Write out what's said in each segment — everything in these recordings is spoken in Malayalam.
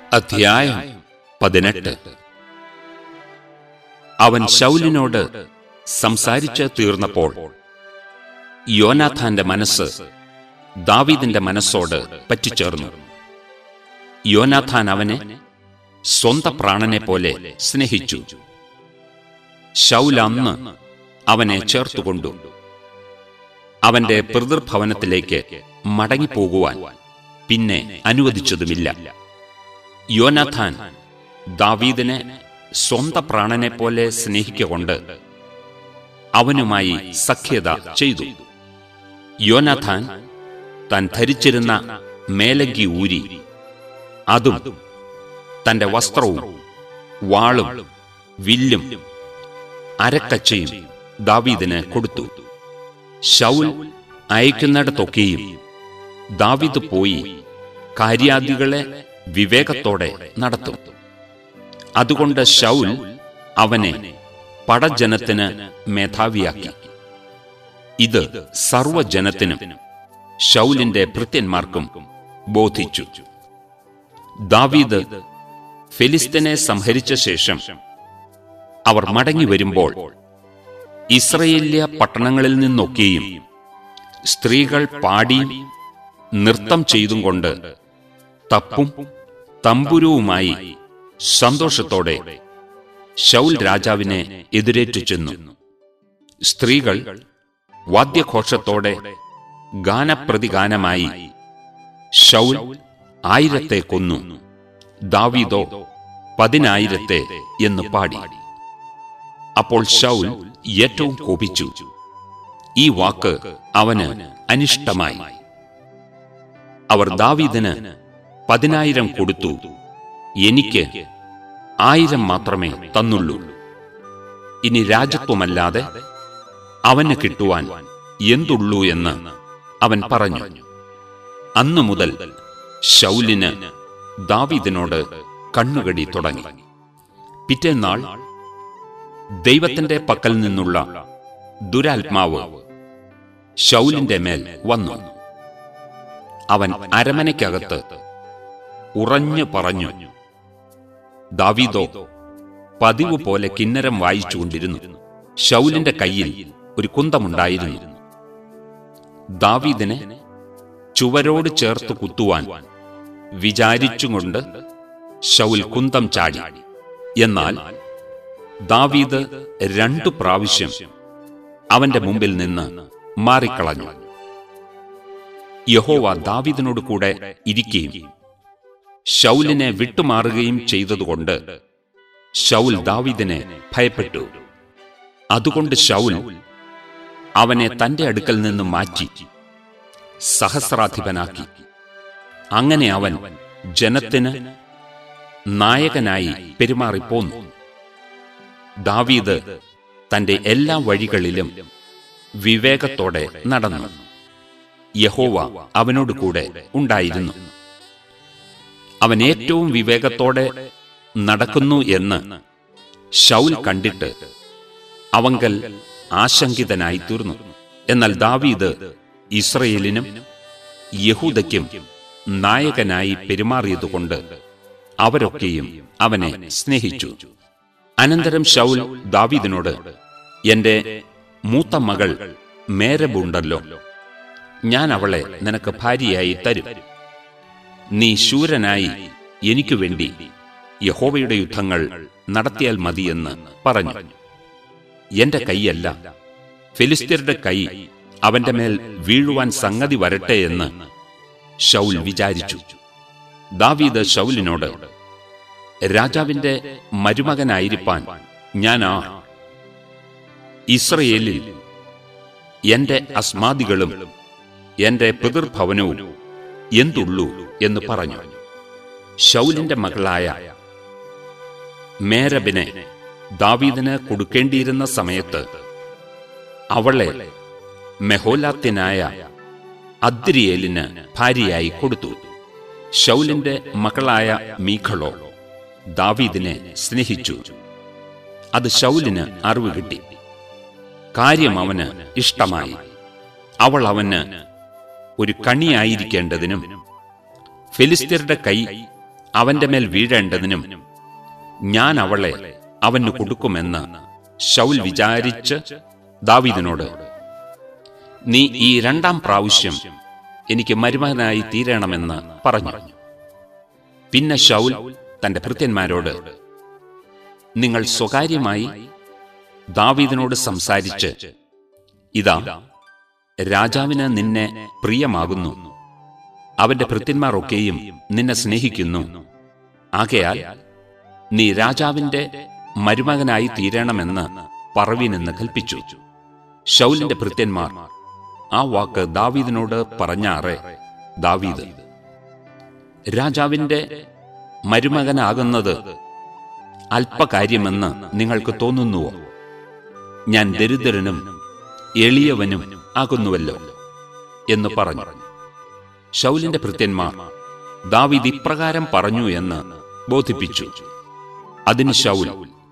അധ്യായം പതിനെട്ട് അവൻ ശൗലിനോട് സംസാരിച്ച് തീർന്നപ്പോൾ യോനാഥാന്റെ മനസ്സ് ദാവീദിന്റെ മനസ്സോട് പറ്റിച്ചേർന്നു യോനാഥാൻ അവനെ സ്വന്ത പ്രാണനെ പോലെ സ്നേഹിച്ചു ശൗൽ അന്ന് അവനെ ചേർത്തുകൊണ്ടു അവന്റെ പിതൃഭവനത്തിലേക്ക് മടങ്ങിപ്പോകുവാൻ പിന്നെ അനുവദിച്ചതുമില്ല യോനാഥാൻ ദാവീദിനെ സ്വന്ത പ്രാണനെ പോലെ സ്നേഹിക്കൊണ്ട് അവനുമായി സഖ്യത ചെയ്തു യോനാഥാൻ താൻ ധരിച്ചിരുന്ന മേലങ്കി ഊരി അതും തന്റെ വസ്ത്രവും വാളും വില്ലും അരക്കച്ചയും ദാവീദിന് കൊടുത്തു ശൗൽ അയക്കുന്നിടത്തൊക്കെയും ദാവീദ് പോയി കാര്യാദികളെ വിവേകത്തോടെ നടത്തും അതുകൊണ്ട് ശൗൽ അവനെ പടജനത്തിന് മേധാവിയാക്കി ഇത് സർവജനത്തിനും ശൗലിന്റെ ഭൃത്യന്മാർക്കും ബോധിച്ചു ദാവീദ് ഫെലിസ്തനെ സംഹരിച്ച ശേഷം അവർ മടങ്ങി വരുമ്പോൾ ഇസ്രയേല്യ പട്ടണങ്ങളിൽ നിന്നൊക്കെയും സ്ത്രീകൾ പാടിയും നൃത്തം ചെയ്തും കൊണ്ട് തപ്പും തമ്പുരുവുമായി സന്തോഷത്തോടെ ശൗൽ രാജാവിനെ എതിരേറ്റു ചെന്നു സ്ത്രീകൾ വാദ്യഘോഷത്തോടെ ഗാനപ്രതിഗാനമായി ശൗൽ ആയിരത്തെ കൊന്നു ദാവീദോ പതിനായിരത്തെ എന്ന് പാടി അപ്പോൾ ശൗൽ ഏറ്റവും കോപിച്ചു ഈ വാക്ക് അവന് അനിഷ്ടമായി അവർ ദാവീദിന് പതിനായിരം കൊടുത്തു എനിക്ക് ആയിരം മാത്രമേ തന്നുള്ളൂ ഇനി രാജത്വമല്ലാതെ അവന് കിട്ടുവാൻ എന്തുള്ളൂ എന്ന് അവൻ പറഞ്ഞു അന്നു മുതൽ ശൗലിന് ദാവീദിനോട് കണ്ണുകടി തുടങ്ങി പിറ്റേന്നാൾ ദൈവത്തിന്റെ പക്കൽ നിന്നുള്ള ദുരാത്മാവ് ശൗലിന്റെ മേൽ വന്നു അവൻ അരമനയ്ക്കകത്ത് ഉറഞ്ഞു പറഞ്ഞു ദാവീദോ പതിവ് പോലെ കിന്നരം വായിച്ചുകൊണ്ടിരുന്നു ശൗലിന്റെ കയ്യിൽ ഒരു കുന്തമുണ്ടായിരുന്നു ദാവീദിനെ ചുവരോട് ചേർത്ത് കുത്തുവാൻ വിചാരിച്ചുകൊണ്ട് ശൗൽ കുന്തം ചാടി എന്നാൽ ദാവീദ് രണ്ടു പ്രാവശ്യം അവന്റെ മുമ്പിൽ നിന്ന് മാറിക്കളഞ്ഞു യഹോവ ദാവീദിനോട് കൂടെ ഇരിക്കുകയും ശൗലിനെ വിട്ടുമാറുകയും ചെയ്തതുകൊണ്ട് ശൗൽ ദാവീദിനെ ഭയപ്പെട്ടു അതുകൊണ്ട് ശൗൽ അവനെ തന്റെ അടുക്കൽ നിന്ന് മാറ്റി സഹസ്രാധിപനാക്കി അങ്ങനെ അവൻ ജനത്തിന് നായകനായി പെരുമാറിപ്പോന്നു ദാവീദ് തന്റെ എല്ലാ വഴികളിലും വിവേകത്തോടെ നടന്നു യഹോവ അവനോട് കൂടെ ഉണ്ടായിരുന്നു അവൻ ഏറ്റവും വിവേകത്തോടെ നടക്കുന്നു എന്ന് ശൗൽ കണ്ടിട്ട് അവങ്കൽ ആശങ്കിതനായി തീർന്നു എന്നാൽ ദാവീദ് ഇസ്രയേലിനും യഹൂദയ്ക്കും നായകനായി പെരുമാറിയതുകൊണ്ട് അവരൊക്കെയും അവനെ സ്നേഹിച്ചു അനന്തരം ശൗൽ ദാവീദിനോട് എന്റെ മൂത്ത മകൾ മേരബുണ്ടല്ലോ ഞാൻ അവളെ നിനക്ക് ഭാര്യയായി തരും നീ ശൂരനായി എനിക്കു വേണ്ടി യഹോവയുടെ യുദ്ധങ്ങൾ നടത്തിയാൽ മതിയെന്ന് പറഞ്ഞു എന്റെ കൈയല്ല ഫിലിസ്തീരുടെ കൈ അവന്റെ മേൽ വീഴുവാൻ സംഗതി വരട്ടെ എന്ന് ഷൗൽ വിചാരിച്ചു ദാവീദ് ഷൗലിനോട് രാജാവിന്റെ മരുമകനായിരിക്കാൻ ഞാനാ ഇസ്രയേലിൽ എന്റെ അസ്മാദികളും എന്റെ പിതൃഭവനവും എന്തുള്ളൂ എന്ന് പറഞ്ഞു ഷൗലിന്റെ മകളായ മേരബിനെ ദാവീദിന് കൊടുക്കേണ്ടിയിരുന്ന സമയത്ത് അവളെ മെഹോലാത്തിനായ അദ്രിയേലിന് ഭാര്യയായി കൊടുത്തു ഷൗലിന്റെ മകളായ മീഖളോ ദാവീദിനെ സ്നേഹിച്ചു അത് ഷൗലിന് അറിവ് കിട്ടി കാര്യം അവന് ഇഷ്ടമായി അവൾ അവന് ഒരു കണിയായിരിക്കേണ്ടതിനും ഫിലിസ്തീരുടെ കൈ അവന്റെ മേൽ വീഴേണ്ടതിനും ഞാൻ അവളെ അവന് കൊടുക്കുമെന്ന് ശൗൽ വിചാരിച്ച് ദാവീദിനോട് നീ ഈ രണ്ടാം പ്രാവശ്യം എനിക്ക് മരുമകനായി തീരണമെന്ന് പറഞ്ഞു പിന്നെ ശൗൽ തന്റെ ഭൃത്യന്മാരോട് നിങ്ങൾ സ്വകാര്യമായി ദാവീദിനോട് സംസാരിച്ച് ഇതാ രാജാവിന് നിന്നെ പ്രിയമാകുന്നു അവന്റെ ഭൃത്യന്മാർ ഒക്കെയും നിന്നെ സ്നേഹിക്കുന്നു ആകയാൽ നീ രാജാവിന്റെ മരുമകനായി തീരണമെന്ന് പറവിനെന്ന് കൽപ്പിച്ചു ശൗലിന്റെ ഭൃത്യന്മാർ ആ വാക്ക് ദാവീദിനോട് പറഞ്ഞാറെ ദാവീദ് രാജാവിന്റെ മരുമകനാകുന്നത് അല്പകാര്യമെന്ന് നിങ്ങൾക്ക് തോന്നുന്നുവോ ഞാൻ ദരിദ്രനും എളിയവനും ആകുന്നുവല്ലോ എന്ന് പറഞ്ഞു ശൗലിന്റെ ഭൃത്യന്മാർ ദാവീദ് ഇപ്രകാരം പറഞ്ഞു എന്ന് ബോധിപ്പിച്ചു അതിന് ശൗൽ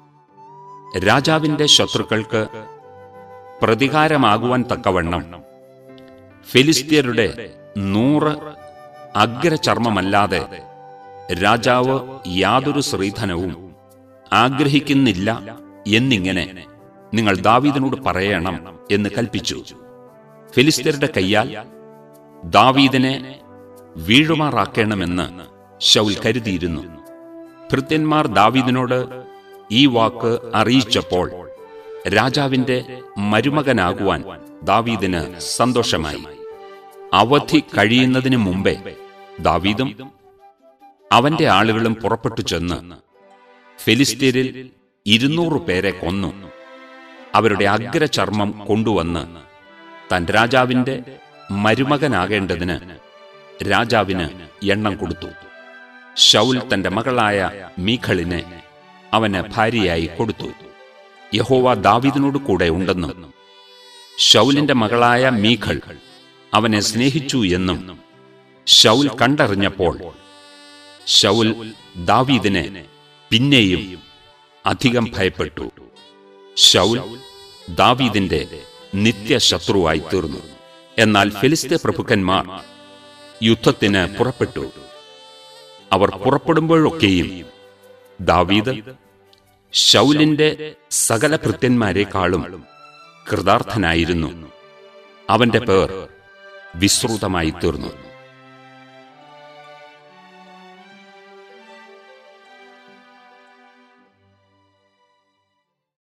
രാജാവിന്റെ ശത്രുക്കൾക്ക് പ്രതികാരമാകുവാൻ തക്കവണ്ണം ഫിലിസ്തീയരുടെ നൂറ് അഗ്രചർമ്മമല്ലാതെ രാജാവ് യാതൊരു ശ്രീധനവും ആഗ്രഹിക്കുന്നില്ല എന്നിങ്ങനെ നിങ്ങൾ ദാവീദിനോട് പറയണം എന്ന് കൽപ്പിച്ചു ഫിലിസ്തീയരുടെ കയ്യാൽ ദാവീദിനെ വീഴുമാറാക്കണമെന്ന് ശൗൽ കരുതിയിരുന്നു ഭൃത്യന്മാർ ദാവീദിനോട് ഈ വാക്ക് അറിയിച്ചപ്പോൾ രാജാവിന്റെ മരുമകനാകുവാൻ ദാവീദിന് സന്തോഷമായി അവധി കഴിയുന്നതിന് മുമ്പേ ദാവീദും അവന്റെ ആളുകളും പുറപ്പെട്ടു ചെന്ന് ഫിലിസ്തീനിൽ ഇരുന്നൂറ് പേരെ കൊന്നു അവരുടെ അഗ്രചർമ്മം കൊണ്ടുവന്ന് താൻ രാജാവിന്റെ മരുമകനാകേണ്ടതിന് രാജാവിന് എണ്ണം കൊടുത്തു ശൗൽ തന്റെ മകളായ മീഖളിനെ അവന് ഭാര്യയായി കൊടുത്തു യഹോവ ദാവീദിനോട് കൂടെ ഉണ്ടെന്നും ശൗലിന്റെ മകളായ മീഖൾ അവനെ സ്നേഹിച്ചു എന്നും ശൗൽ കണ്ടറിഞ്ഞപ്പോൾ ശൗൽ ദാവീദിനെ പിന്നെയും അധികം ഭയപ്പെട്ടു ശൗൽ ദാവീദിന്റെ നിത്യശത്രുവായി തീർന്നു എന്നാൽ ഫിലിസ്തീയ പ്രഭുക്കന്മാർ യുദ്ധത്തിന് പുറപ്പെട്ടു അവർ പുറപ്പെടുമ്പോഴൊക്കെയും ദാവീദ് ശൗലിന്റെ സകല ഭൃത്യന്മാരെക്കാളും കൃതാർത്ഥനായിരുന്നു അവന്റെ പേർ വിസ്തൃതമായി തീർന്നു